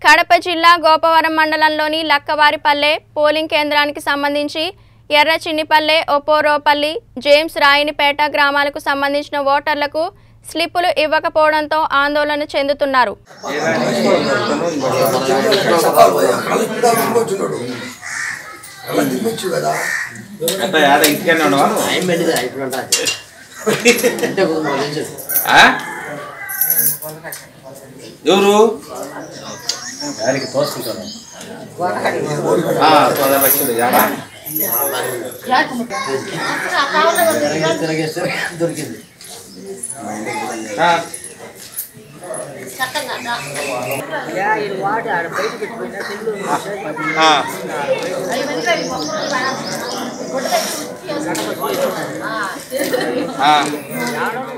కడప జిల్లా గోపవరం మండలంలోని లక్కవారిపల్లె పోలింగ్ కేంద్రానికి సంబంధించి ఎర్ర చిన్నిపల్లె ఒపోరోపల్లి జేమ్స్ రాయినిపేట గ్రామాలకు సంబంధించిన ఓటర్లకు స్లిప్పులు ఇవ్వకపోవడంతో ఆందోళన చెందుతున్నారు వచ్చినాడు అలా తినొచ్చు కదా ఎంత యాడ ఇంటికన్నా ఉండవా నువ్వు? టైం పెట్టింది ఇప్పుడు అంటే అంటే కొంచెం తెలుసు ఆ? ఎవరు ఆ, పదహారు లక్షలు యాడ? తిరగేస్తే దొరికింది ఆ, ఆ. ఆ.